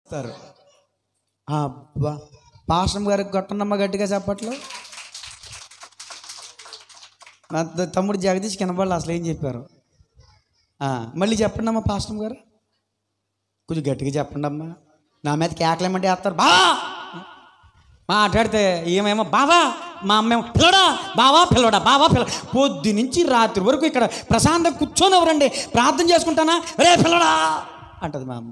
ఇస్తారు అబ్బా పాశం గారికి కొట్టనమ్మ గట్టిగా చెప్పట్లు నా త- తమ్ముడు జగదీష్ కినబళ్ళు అసలు ఏం చెప్పారు ఆ, మళ్ళీ చెప్పండి అమ్మా పాస్టమ్ గారు కొంచెం గట్టిగా చెప్పండి అమ్మా నా మీద కేకలేమంటే వేస్తారు బా మాట్లాడితే ఏమేమో బావా మా అమ్మేమో పిల్లడా బావా పిల్లడా బావా పిల్ల పొద్దు నుంచి రాత్రి వరకు ఇక్కడ ప్రశాంతంగా కూర్చొని ఎవరండి ప్రార్థన చేసుకుంటానా రే పిల్లడా అంటది మా అమ్మ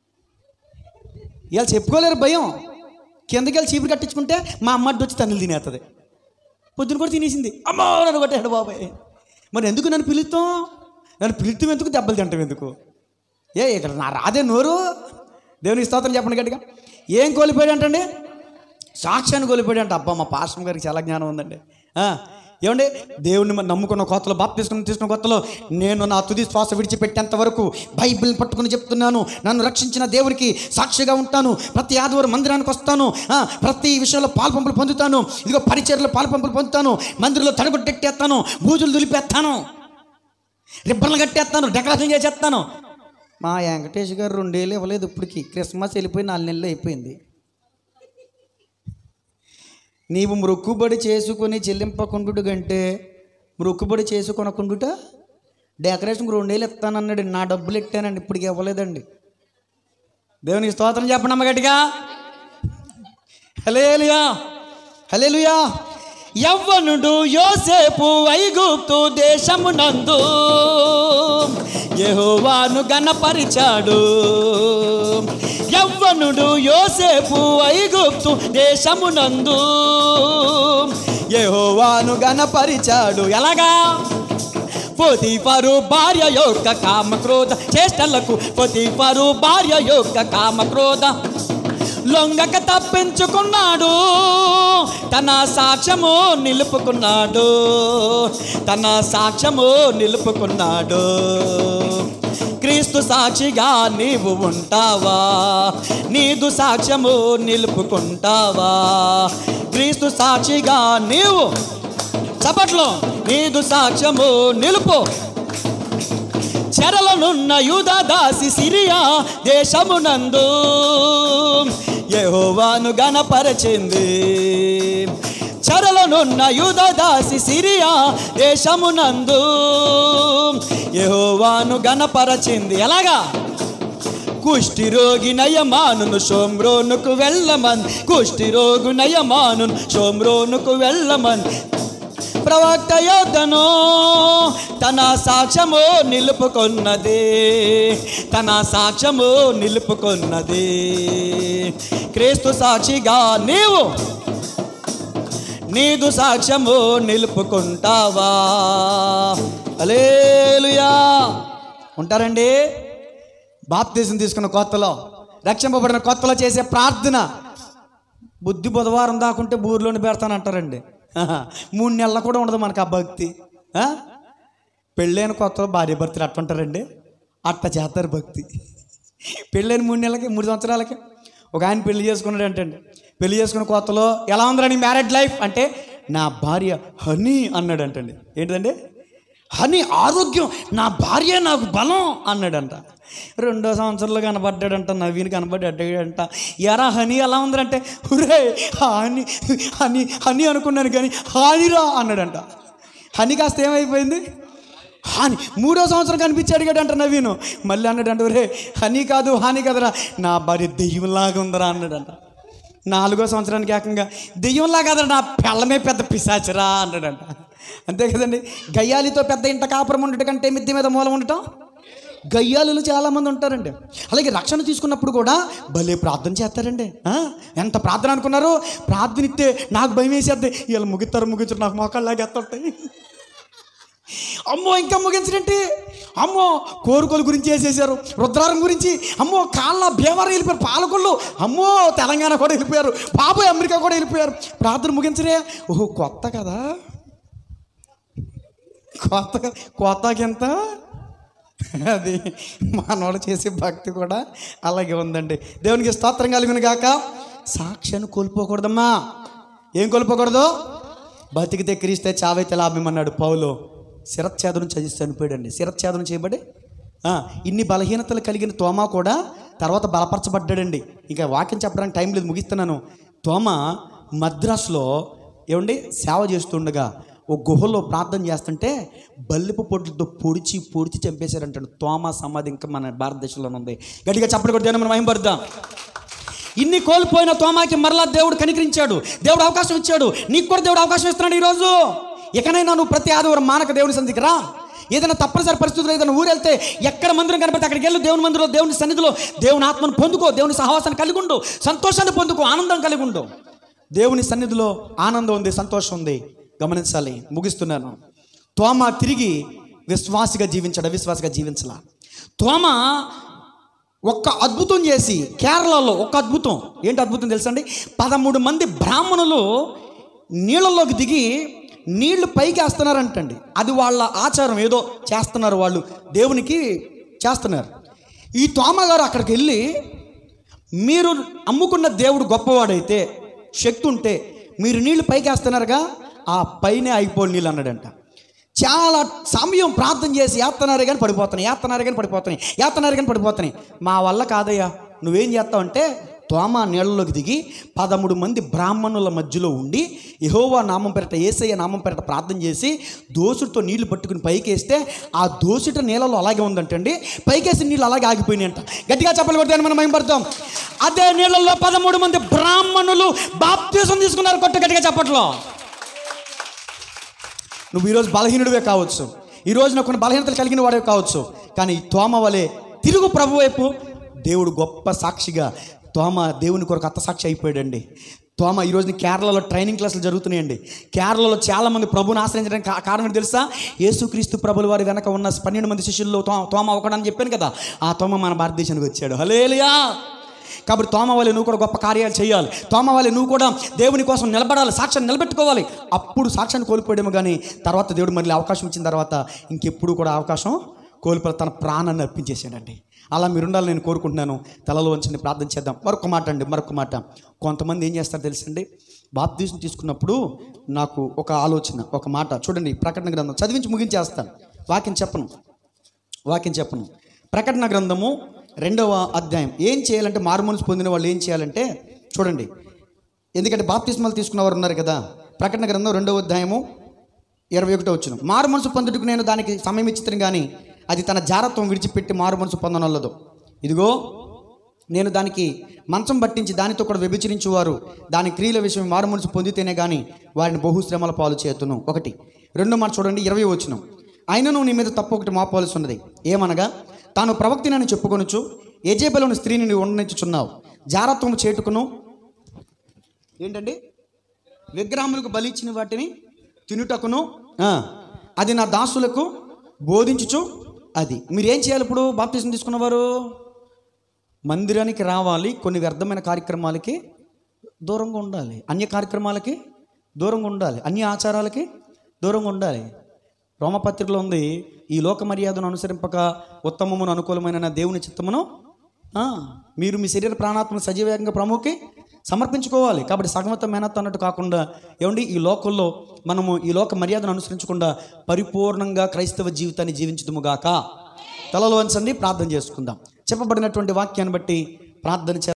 ఇవాళ చెప్పుకోలేరు భయం కిందకి వెళ్ళి చీపురు కట్టించుకుంటే మా అమ్మ అడ్డు వచ్చి తన్నులు తినేస్తుంది పొద్దున కూడా తినేసింది అమ్మో నన్ను కొట్టాడు బాబాయ్ మరి ఎందుకు నన్ను పిలుస్తాం నన్ను పిలుస్తాం ఎందుకు దెబ్బలు తింటాం ఎందుకు ఏ ఇక్కడ నా రాదే నోరు దేవునికి స్తోత్రం చెప్పండి గట్టిగా ఏం కోల్పోయాడు అంటండి సాక్ష్యాన్ని కోల్పోయాడు అంట అబ్బా మా పాస్టర్ గారికి చాలా జ్ఞానం ఉందండి ఆ, ఏమండి దేవుణ్ణి మనం నమ్ముకున్న కొత్తలో బాప్ తీసుకుని తీసుకున్న కొత్తలో నేను నా తుది శ్వాస విడిచిపెట్టేంత వరకు బైబిల్ పట్టుకుని చెప్తున్నాను నన్ను రక్షించిన దేవునికి సాక్షిగా ఉంటాను ప్రతి ఆదివారం మందిరానికి వస్తాను ఆ, ప్రతి విషయంలో పాల్పంపులు పొందుతాను ఇదిగో పరిచయలో పాల్పంపులు పొందుతాను మందిరంలో తడగొట్టెట్టేస్తాను బూజులు దులిపేస్తాను రిబ్బన్లు కట్టేస్తాను డెకరేషన్ చేసేస్తాను మా వెంకటేష్ గారు రెండేళ్ళు ఇవ్వలేదు ఇప్పటికి క్రిస్మస్ వెళ్ళిపోయి నాలుగు నెలలు అయిపోయింది నీవు మృక్కుబడి చేసుకొని చెల్లింపకుండుట కంటే మృక్కుబడి చేసుకొనకుండుట డెకరేషన్కి రెండేళ్ళు ఇస్తానన్నాడు నా డబ్బులు ఇట్టానండి ఇప్పటికి ఇవ్వలేదండి దేవునికి స్తోత్రం చెప్పండి అమ్మ గట్టిగా హలేలుయా హలేలుయా యవ్వనుడు యోసేపు ఐగుప్తు దేశమునందు యెహోవాను గణపరిచాడు యవ్వనుడు యోసేపు ఐగుప్తు దేశమునందు యెహోవాను గణపరిచాడు ఎలాగా పొతిఫరు భార్య యొక్క కామక్రోధ చేష్టలకు పొతిఫరు భార్య యొక్క కామక్రోధ లొంగక తప్పించుకున్నాడు తన సాక్ష్యము నిలుపుకున్నాడు తన సాక్ష్యము నిలుపుకున్నాడు క్రీస్తు సాక్షిగా నీవు ఉంటావా నీదు సాక్ష్యము నిలుపుకుంటావా క్రీస్తు సాక్షిగా నీవు చప్పట్లో నీదు సాక్ష్యము నిలుపు చెరలనున్న యూదా దాసి సిరియా దేశమునందు యెహోవాను గణపరచింది చెరలనున్న యూదా దాసి సిరియా దేశమునందు యెహోవాను గణపరచింది ఎలాగా కుష్ఠిరోగి నయమానును సోమ్రోనుకు వెళ్ళమన్ కుష్ఠిరోగు నయమానును సోమ్రోనుకు వెళ్ళమన్ ప్రవక్త యోధను తన సాక్ష్యము నిలుపుకొన్నది తన సాక్ష్యము నిలుపుకొన్నది క్రీస్తు సాక్షిగా నీవు నీదు సాక్ష్యము నిలుపుకుంటావా అలేలుయా ఉంటారండి బాప్తీసం తీసుకున్న కొత్తలో రక్షింపబడిన కొత్తలో చేసే ప్రార్థన బుద్ధి బుధవారం దాకుంటే బూరిలోని పెడతానంటారండి ఆహా. మూడు నెలలు కూడా ఉండదు మనకు ఆ భక్తి ఆ? పెళ్ళైన కొత్తలో భార్య భర్తలు అట్ట ఉంటారండి అట్ట చేస్తారు భక్తి పెళ్ళైన మూడు నెలలకి మూడు సంవత్సరాలకి ఒక ఆయన పెళ్లి చేసుకున్నాడు అంటండి పెళ్లి చేసుకున్న కొత్తలో ఎలా ఉందిరా నీ మ్యారేడ్ లైఫ్ అంటే నా భార్య హనీ అన్నాడు అంటండి ఏంటిదండి హనీ ఆరోగ్యం నా భార్య నాకు బలం అన్నాడంట రెండో సంవత్సరంలో కనబడ్డాడంట నవీన్ కనబడ్డాడంట ఎరా హనీ ఎలా ఉందంటే హురే హనీ హనీ హనీ అనుకున్నాను కానీ హానిరా అన్నాడంట హనీ కాస్త ఏమైపోయింది హాని మూడో సంవత్సరం కనిపించాడు కదంట నవీను మళ్ళీ అన్నాడంట రే హనీ కాదు హాని కదరా నా భార్య దెయ్యంలాగా ఉందరా అన్నాడంట నాలుగో సంవత్సరానికి ఏకంగా దెయ్యంలా కదరా నా పెళ్ళమే పెద్ద పిశాచరా అన్నాడంట అంతే కదండి గయ్యాలితో పెద్ద ఇంట కాపురం ఉండటం కంటే మిద్దె మీద మూలం ఉండటం గయ్యాలులు చాలామంది ఉంటారండి అలాగే రక్షణ తీసుకున్నప్పుడు కూడా భలే ప్రార్థన చేస్తారండి ఆ? ఎంత ప్రార్థన అనుకున్నారు ప్రార్థన ఇస్తే నాకు భయం వేసేద్ది వీళ్ళు ముగిస్తారు ముగించరు నాకు మోకాళ్ళు లాగేస్తుంటాయి అమ్మో ఇంకా ముగించడంటే అమ్మో కోరుకోలు గురించి వేసేసారు రుద్రారం గురించి అమ్మో కాళ్ళ భీమవరం వెళ్ళిపోయారు పాలకొల్లు అమ్మో తెలంగాణ కూడా వెళ్ళిపోయారు బాబాయ్ అమెరికా కూడా వెళ్ళిపోయారు ప్రార్థన ముగించరే ఓహో కొత్త కదా కొత్త కొత్తకెంత అది మనవాడు చేసే భక్తి కూడా అలాగే ఉందండి దేవునికి స్తోత్రం కలిగిన గాక సాక్ష్యాన్ని కోల్పోకూడదమ్మా ఏం కోల్పోకూడదు బతికితే క్రీస్తే చావైతే లాభం అన్నాడు పౌలు శిరచ్ఛేదనం చదివి చనిపోయాడండి శిరచ్ఛేదనం చేయబడి ఆ, ఇన్ని బలహీనతలు కలిగిన తోమా కూడా తర్వాత బలపరచబడ్డాడండి ఇంకా వాక్యం చెప్పడానికి టైం లేదు ముగిస్తున్నాను తోమ మద్రాసులో ఏమండి సేవ చేస్తుండగా ఓ గుహలో ప్రార్థన చేస్తుంటే బల్లిపు పొట్టుతో పొడిచి పొడిచి చంపేశారంటాడు తోమ సమాధి ఇంకా మన భారతదేశంలోనే ఉంది గట్టిగా చప్పటి కొట్టి మనం మహింపడదాం ఇన్ని కోల్పోయిన తోమాకి మరలా దేవుడు కనికరించాడు దేవుడు అవకాశం ఇచ్చాడు నీకు కూడా దేవుడు అవకాశం ఇస్తున్నాడు ఈరోజు ఇకనైనా నువ్వు ప్రతి ఆదివారం మానక దేవుని సన్నిధికి రా ఏదైనా తప్పనిసరి పరిస్థితులు ఏదైనా ఊరు వెళ్తే ఎక్కడ మందిరం కనబడితే అక్కడికి వెళ్ళు దేవుని మందిరంలో దేవుని సన్నిధిలో దేవుని ఆత్మను పొందుకో దేవుని సహవాసాన్ని కలిగి ఉండు సంతోషాన్ని పొందుకో ఆనందం కలిగి ఉండు దేవుని సన్నిధిలో ఆనందం ఉంది సంతోషం ఉంది గమనించాలి ముగిస్తున్నాను తోమ తిరిగి విశ్వాసిగా జీవించాడు అవిశ్వాసిగా జీవించలా తోమ ఒక్క అద్భుతం చేసి కేరళలో ఒక అద్భుతం ఏంటి అద్భుతం తెలుసండి పదమూడు మంది బ్రాహ్మణులు నీళ్ళలోకి దిగి నీళ్లు పైకి వేస్తున్నారంటండి అది వాళ్ళ ఆచారం ఏదో చేస్తున్నారు వాళ్ళు దేవునికి చేస్తున్నారు ఈ తోమ గారు అక్కడికి వెళ్ళి మీరు అమ్ముకున్న దేవుడు గొప్పవాడైతే శక్తి ఉంటే మీరు నీళ్లు పైకి వేస్తున్నారుగా ఆ పైనే అయిపోయి నీళ్ళు అన్నాడంట చాలా సమయం ప్రార్థన చేసి ఏత్తనారే కానీ పడిపోతున్నాయి ఏత్తనారే కానీ పడిపోతున్నాయి ఏత్తనారే కానీ పడిపోతున్నాయి మా వల్ల కాదయ్యా నువ్వేం చేస్తావంటే తోమ నీళ్ళలోకి దిగి పదమూడు మంది బ్రాహ్మణుల మధ్యలో ఉండి యహోవా నామం పెరట ఏసయ్య నామం పెరట ప్రార్థన చేసి దోసుడితో నీళ్లు పట్టుకుని పైకేస్తే ఆ దోసుట నీళ్ళలో అలాగే ఉందంటండి పైకేసి నీళ్ళు అలాగే ఆగిపోయినాయంట గట్టిగా చెప్పలు కొట్టాను మనం భయపడతాం అదే నీళ్ళల్లో పదమూడు మంది బ్రాహ్మణులు బాప్తీసం తీసుకున్నారు కొట్ట గట్టిగా చెప్పట్లో నువ్వు ఈరోజు బలహీనుడివే కావచ్చు ఈ రోజున కొన్ని బలహీనతలు కలిగిన వాడే కావచ్చు కానీ ఈ తోమ వలె తిరుగు ప్రభు వైపు దేవుడు గొప్ప సాక్షిగా తోమ దేవుని కొరకు అత్త సాక్షి అయిపోయాడండి తోమ ఈ రోజున కేరళలో ట్రైనింగ్ క్లాసులు జరుగుతున్నాయండి కేరళలో చాలామంది ప్రభుని ఆశ్రయించడానికి కా- కారణం ఏంటి తెలుసా యేసుక్రీస్తు ప్రభుల వారి వెనక ఉన్న పన్నెండు మంది శిష్యుల్లో తో తోమ ఒకడని చెప్పాను కదా ఆ తోమ మన భారతదేశానికి వచ్చాడు హలేలియా కాబట్టి తోమ వల్ల నువ్వు కూడా గొప్ప కార్యాలు చేయాలి తోమ వల్ల నువ్వు కూడా దేవుని కోసం నిలబడాలి సాక్ష్యాన్ని నిలబెట్టుకోవాలి అప్పుడు సాక్ష్యాన్ని కోల్పోయాము కానీ తర్వాత దేవుడు మళ్ళీ అవకాశం ఇచ్చిన తర్వాత ఇంకెప్పుడు కూడా అవకాశం కోల్పోయి తన ప్రాణాన్ని అర్పించేసాడండి అలా మీరు ఉండాలని నేను కోరుకుంటున్నాను తలలో వంచని ప్రార్థన చేద్దాం మరొక మాట అండి మరొక మాట కొంతమంది ఏం చేస్తారు తెలుసండి బాప్తీసం తీసుకున్నప్పుడు నాకు ఒక ఆలోచన ఒక మాట చూడండి ప్రకటన గ్రంథం చదివించి ముగించేస్తాను వాక్యం చెప్పను వాక్యం చెప్పను ప్రకటన గ్రంథము రెండవ అధ్యాయం ఏం చేయాలంటే మారుమనసు పొందిన వాళ్ళు ఏం చేయాలంటే చూడండి ఎందుకంటే బాప్తిస్మాలు తీసుకున్న వారు ఉన్నారు కదా ప్రకటన గ్రంథం రెండవ అధ్యాయము ఇరవై ఒకటో వచ్చిన మారు మనసు పొందుటకు నేను దానికి సమయం ఇచ్చితను కానీ అది తన జారత్వం విడిచిపెట్టి మారు మనసు పొందనొల్లదు ఇదిగో నేను దానికి మంచం పట్టించి దానితో కూడా వ్యభిచరించువారు దాని క్రియల విషయం మారు మనసు పొందితేనే కానీ వారిని బహుశ్రమల పాలు చేతును ఒకటి రెండు మాట చూడండి ఇరవై వచ్చిన అయినను నీ మీద తప్పు ఒకటి మోపవలసి ఉన్నది ఏమనగా తాను ప్రవక్తినని చెప్పుకొనుచు యజేబలోని స్త్రీని నీవు ఉండనిచ్చుచున్నావు జారత్వము చేటుకును ఏంటండి విగ్రహములకు బలిచ్చిన వాటిని తినుటకును ఆ, అది నా దాసులకు బోధించుచు అది మీరేం చేయాలి ఇప్పుడు బాప్తీసం తీసుకున్నవారు మందిరానికి రావాలి కొన్ని వ్యర్థమైన కార్యక్రమాలకి దూరంగా ఉండాలి అన్య కార్యక్రమాలకి దూరంగా ఉండాలి అన్య ఆచారాలకి దూరంగా ఉండాలి రోమపత్రికలో ఉంది ఈ లోక మర్యాదను అనుసరింపక ఉత్తమమును అనుకూలమైన నా దేవుని చిత్తమును ఆ, మీరు మీ శరీర ప్రాణాత్మను సజీవంగా ప్రముఖి సమర్పించుకోవాలి కాబట్టి సగమత మేనత్ అన్నట్టు కాకుండా ఏమండి ఈ లోకంలో మనము ఈ లోక మర్యాదను అనుసరించకుండా పరిపూర్ణంగా క్రైస్తవ జీవితాన్ని జీవించుదుముగాక తలలో వంచండి ప్రార్థన చేసుకుందాం చెప్పబడినటువంటి వాక్యాన్ని బట్టి ప్రార్థన చే